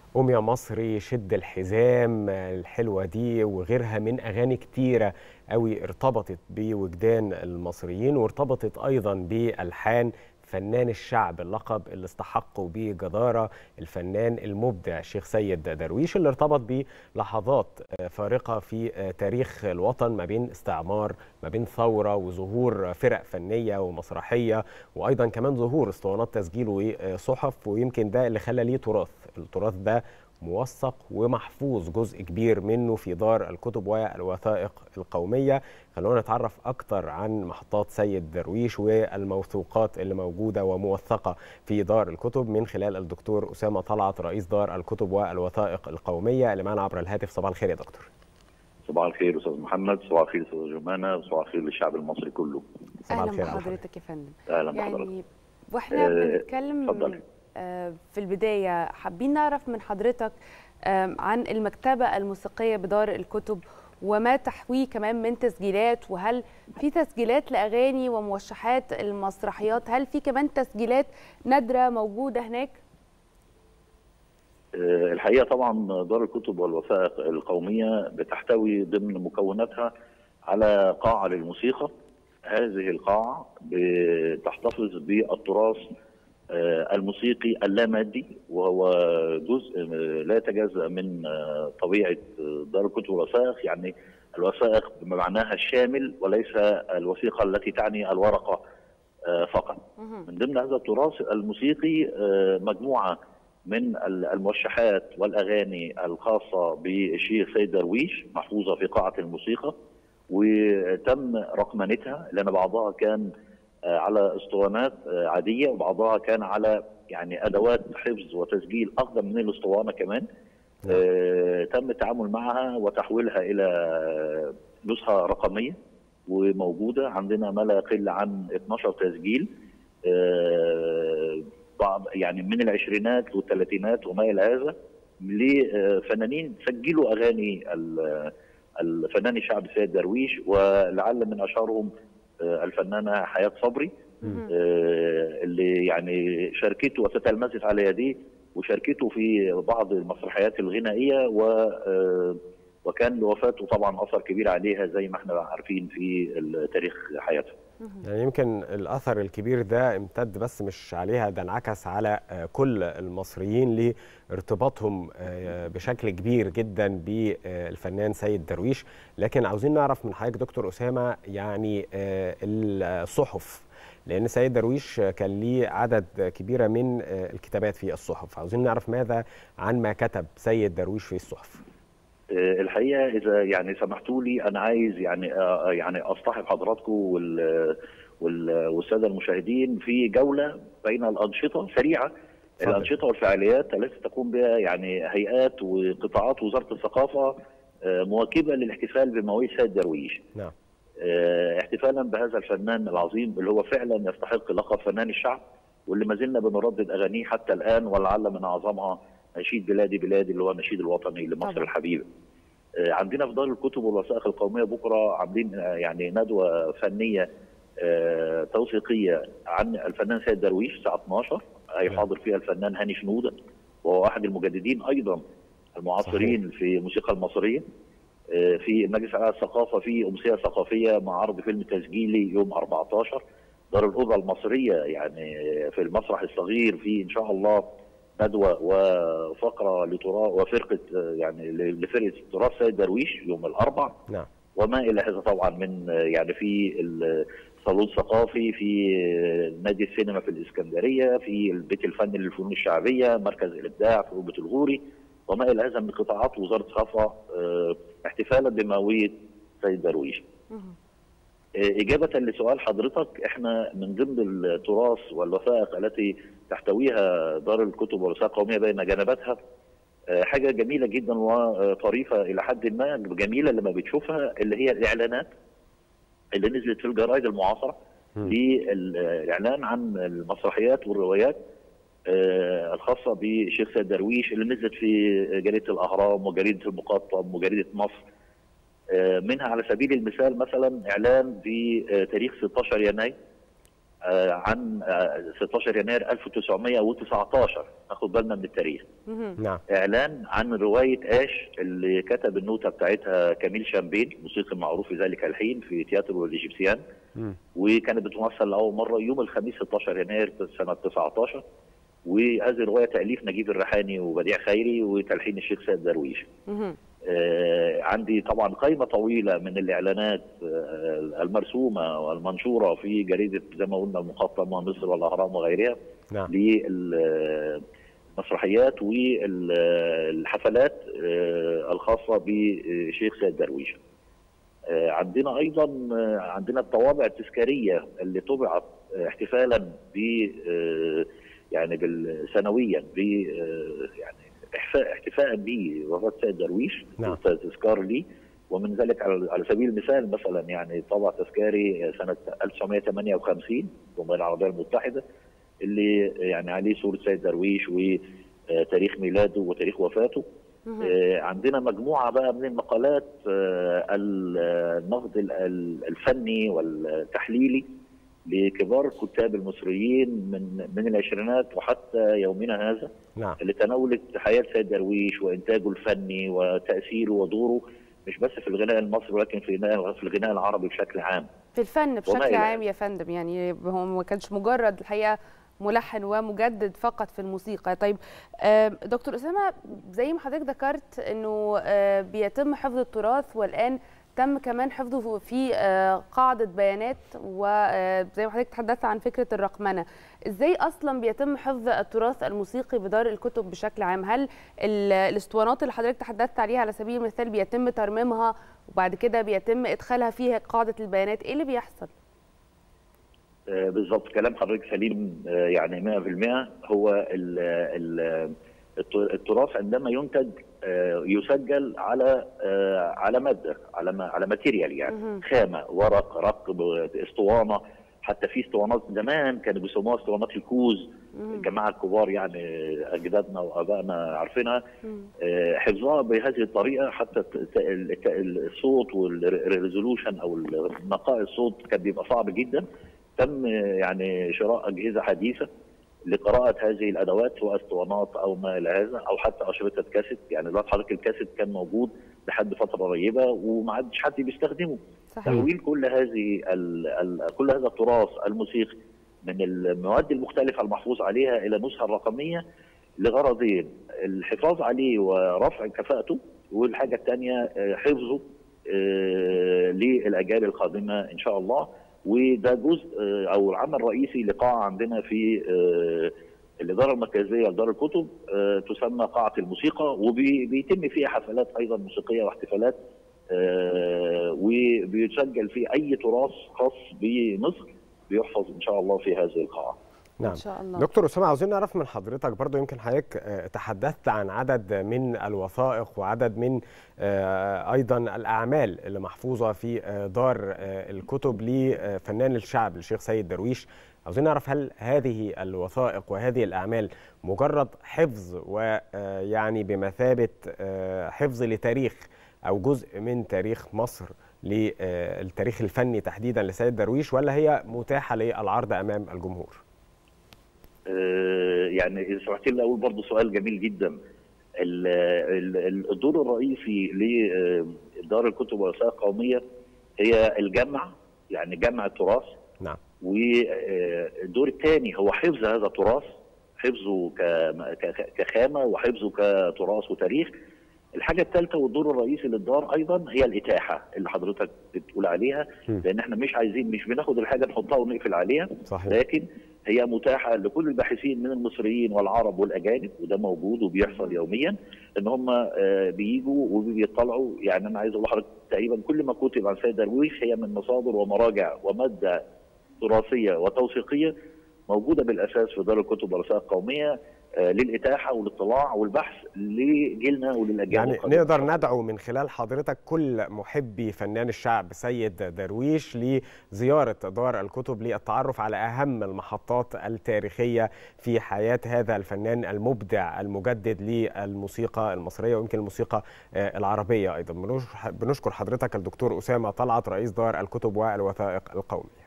قوم يا مصري شد الحزام الحلوة دي وغيرها من أغاني كتيرة قوي ارتبطت بوجدان المصريين وارتبطت أيضا بألحان فنان الشعب اللقب اللي استحقه بجدارة الفنان المبدع الشيخ سيد درويش اللي ارتبط بلحظات فارقة في تاريخ الوطن ما بين استعمار ما بين ثورة وظهور فرق فنية ومسرحية وأيضا كمان ظهور اسطوانات تسجيل وصحف ويمكن ده اللي خلى ليه تراث التراث ده موثق ومحفوظ جزء كبير منه في دار الكتب والوثائق القومية خلونا نتعرف أكتر عن محطات سيد درويش والموثوقات اللي موجودة وموثقة في دار الكتب من خلال الدكتور أسامة طلعت رئيس دار الكتب والوثائق القومية اللي معنا عبر الهاتف صباح الخير يا دكتور صباح الخير استاذ محمد صباح الخير استاذ جمانه صباح الخير للشعب المصري كله صباح اهلا الخير على بحضرتك يا فندم اهلا يعني بحضرتك واحنا آه، بنتكلم اتفضلي. آه، في البدايه حابين نعرف من حضرتك آم، عن المكتبه الموسيقيه بدار الكتب وما تحويه كمان من تسجيلات وهل في تسجيلات لاغاني وموشحات المسرحيات هل في كمان تسجيلات نادره موجوده هناك آه، الحقيقه طبعا دار الكتب والوثائق القوميه بتحتوي ضمن مكوناتها على قاعه للموسيقى هذه القاعه بتحتفظ بالتراث آه، الموسيقي اللامادي وهو جزء آه، لا يتجزا من آه، طبيعه آه، دار الكتب والوثائق يعني الوثائق بمعناها الشامل وليس الوثيقه التي تعني الورقه آه، فقط مهم. من ضمن هذا التراث الموسيقي آه، مجموعه من ال- الموشحات والاغاني الخاصه بالشيخ سيد درويش محفوظه في قاعه الموسيقى وتم رقمنتها لان بعضها كان آه، على اسطوانات آه، عاديه وبعضها كان على يعني ادوات حفظ وتسجيل اقدم من الاسطوانه كمان آه، تم التعامل معها وتحويلها الى نسخه رقميه وموجوده عندنا ما لا يقل عن 12 تسجيل آه، بعض يعني من العشرينات والثلاثينات وما الى هذا لفنانين سجلوا اغاني ال- الفنان الشعبي سيد درويش ولعل من اشهرهم آه، الفنانه حياه صبري مهم. آه، اللي يعني شاركته وتتلمذت على يديه وشاركته في بعض المسرحيات الغنائيه و آه، وكان لوفاته طبعا اثر كبير عليها زي ما احنا عارفين في تاريخ حياته. يعني يمكن الأثر الكبير ده امتد بس مش عليها ده انعكس على آه، كل المصريين لارتباطهم آه، بشكل كبير جدا بالفنان سيد درويش لكن عاوزين نعرف من حضرتك دكتور أسامة يعني آه، الصحف لأن سيد درويش كان ليه عدد كبيرة من آه، الكتابات في الصحف عاوزين نعرف ماذا عن ما كتب سيد درويش في الصحف آه، الحقيقه اذا يعني سمحتوا لي انا عايز يعني آه، يعني اصطحب حضراتكم وال وال- والساده المشاهدين في جوله بين الانشطه سريعه اتفضل. الانشطه والفعاليات التي تقوم بها يعني هيئات وقطاعات وزاره الثقافه آه، مواكبه للاحتفال بمواليد سيد درويش نعم آه، احتفالا بهذا الفنان العظيم اللي هو فعلا يستحق لقب فنان الشعب واللي ما زلنا بنردد اغانيه حتى الان ولعل من اعظمها نشيد بلادي بلادي اللي هو النشيد الوطني لمصر طبعا. الحبيبه. آه، عندنا في دار الكتب والوثائق القوميه بكره عاملين آه، يعني ندوه فنيه آه، توثيقيه عن الفنان سيد درويش الساعه 12 هيحاضر فيها الفنان هاني شنوده وهو احد المجددين ايضا المعاصرين في الموسيقى المصريه آه، في مجلس اعلى الثقافه في امسيه ثقافيه مع عرض فيلم تسجيلي يوم 14 دار الاوضه المصريه يعني في المسرح الصغير في ان شاء الله ندوه وفقره لتراث وفرقه آه، يعني لفرقه تراث سيد درويش يوم الاربع نعم وما الى هذا طبعا من آه، يعني في الصالون الثقافي في آه، نادي السينما في الاسكندريه في البيت الفني للفنون الشعبيه مركز الابداع في روبه الغوري وما الى هذا من قطاعات وزاره الثقافه آه، احتفالا بمواليد سيد درويش. مهم. إجابة لسؤال حضرتك إحنا من ضمن التراث والوثائق التي تحتويها دار الكتب والوثائق القومية بين جنباتها آه، حاجة جميلة جدا وطريفة إلى حد ما جميلة لما بتشوفها اللي هي الإعلانات اللي نزلت في الجرائد المعاصرة مم. للإعلان عن المسرحيات والروايات آه، الخاصة بشيخ سيد درويش اللي نزلت في جريدة الأهرام وجريدة المقطم وجريدة مصر آه، منها على سبيل المثال مثلا اعلان بتاريخ 16 يناير آه، عن آه، 16 يناير 1919 ناخد بالنا من التاريخ مهم. نعم اعلان عن روايه اش اللي كتب النوتة بتاعتها كميل شامبين موسيقي معروف في ذلك الحين في تياترو الايجيبسيان مم. وكانت بتمثل لاول مره يوم الخميس 16 يناير سنه 19 وهذه الروايه تاليف نجيب الريحاني وبديع خيري وتلحين الشيخ سيد درويش مهم. آه، عندي طبعا قائمه طويله من الاعلانات آه، المرسومه والمنشوره في جريده زي ما قلنا المقطمه مصر والاهرام وغيرها نعم للمسرحيات والحفلات آه، الخاصه بشيخ سيد درويش. آه، عندنا ايضا آه، عندنا الطوابع التذكاريه اللي طبعت آه، احتفالا ب آه، يعني بال- سنويا ب آه، يعني احتفاء احتفاء بوفاه سيد درويش نعم. تذكار لي ومن ذلك على على سبيل المثال مثلا يعني طبع تذكاري سنه 1958 في الجمهوريه العربيه المتحده اللي يعني عليه صوره سيد درويش وتاريخ ميلاده وتاريخ وفاته مهم. آه، عندنا مجموعه بقى من المقالات آه، النقد ال- ال- الفني والتحليلي لكبار الكتاب المصريين من من العشرينات وحتى يومنا هذا نعم اللي تناولت حياه سيد درويش وانتاجه الفني وتاثيره ودوره مش بس في الغناء المصري ولكن في الغناء في الغناء العربي بشكل عام. في الفن وما بشكل إلى عام يا فندم يعني هو ما كانش مجرد الحقيقه ملحن ومجدد فقط في الموسيقى طيب آم، دكتور اسامه زي ما حضرتك ذكرت انه آه، بيتم حفظ التراث والان تم كمان حفظه في آه، قاعده بيانات وزي ما حضرتك تحدثت عن فكره الرقمنه ازاي اصلا بيتم حفظ التراث الموسيقي بدار الكتب بشكل عام هل ال- الاسطوانات اللي حضرتك تحدثت عليها على سبيل المثال بيتم ترميمها وبعد كده بيتم ادخالها في قاعده البيانات ايه اللي بيحصل آه، بالظبط كلام حضرتك سليم آه، يعني 100% هو ال ال الت- التراث عندما ينتج آه، يسجل على آه، على ماده على ما- على ماتيريال يعني مهم. خامه ورق رق ب- اسطوانه حتى في اسطوانات زمان كانوا بيسموها اسطوانات الكوز مهم. الجماعه الكبار يعني اجدادنا وابائنا عارفينها مم. آه، حفظها بهذه الطريقه حتى الت- الت- الت- الصوت والريزولوشن او نقاء الصوت كان بيبقى صعب جدا تم آه، يعني شراء اجهزه حديثه لقراءه هذه الادوات سواء اسطوانات او ما الى هذا او حتى اشرطه كاسيت يعني دلوقتي حضرتك الكاسيت كان موجود لحد فتره قريبه وما عادش حد بيستخدمه صحيح تحويل كل هذه ال ال كل هذا التراث الموسيقي من المواد المختلفه المحفوظ عليها الى نسخه رقميه لغرضين الحفاظ عليه ورفع كفاءته والحاجه الثانيه حفظه آه، للاجيال القادمه ان شاء الله وده جزء آه، او العمل الرئيسي لقاعه عندنا في آه، الاداره المركزيه لدار الكتب آه، تسمى قاعه الموسيقى وبيتم فيها حفلات ايضا موسيقيه واحتفالات آه، وبيسجل فيه اي تراث خاص بمصر بيحفظ ان شاء الله في هذه القاعه. نعم ان شاء الله دكتور اسامه عاوزين نعرف من حضرتك برضو يمكن حضرتك آه، تحدثت عن عدد من الوثائق وعدد من آه، ايضا الاعمال اللي محفوظه في آه، دار آه، الكتب لفنان الشعب الشيخ سيد درويش عاوزين نعرف هل هذه الوثائق وهذه الاعمال مجرد حفظ ويعني بمثابه آه، حفظ لتاريخ او جزء من تاريخ مصر للتاريخ الفني تحديدا لسيد درويش ولا هي متاحه للعرض امام الجمهور؟ آه، يعني اذا سمحت لي اقول برضه سؤال جميل جدا ال- ال- الدور الرئيسي لدار الكتب والوثائق القوميه هي الجمع يعني جمع التراث نعم والدور الثاني هو حفظ هذا التراث حفظه ك- ك- كخامه وحفظه كتراث وتاريخ الحاجه الثالثه والدور الرئيسي للدار ايضا هي الاتاحه اللي حضرتك بتقول عليها م. لان احنا مش عايزين مش بناخد الحاجه نحطها ونقفل عليها صحيح لكن هي متاحه لكل الباحثين من المصريين والعرب والاجانب وده موجود وبيحصل يوميا ان هم آه، بيجوا وبيطلعوا يعني انا عايز اقول لحضرتك تقريبا كل ما كتب عن سيد درويش هي من مصادر ومراجع وماده تراثيه وتوثيقيه موجوده بالاساس في دار الكتب والوثائق القوميه آه، للاتاحه والاطلاع والبحث لجيلنا وللاجيال يعني القادمة. نقدر ندعو من خلال حضرتك كل محبي فنان الشعب سيد درويش لزيارة دار الكتب للتعرف على أهم المحطات التاريخية في حياة هذا الفنان المبدع المجدد للموسيقى المصرية ويمكن الموسيقى آه، العربية أيضا بنش- بنشكر حضرتك الدكتور أسامة طلعت رئيس دار الكتب والوثائق القومية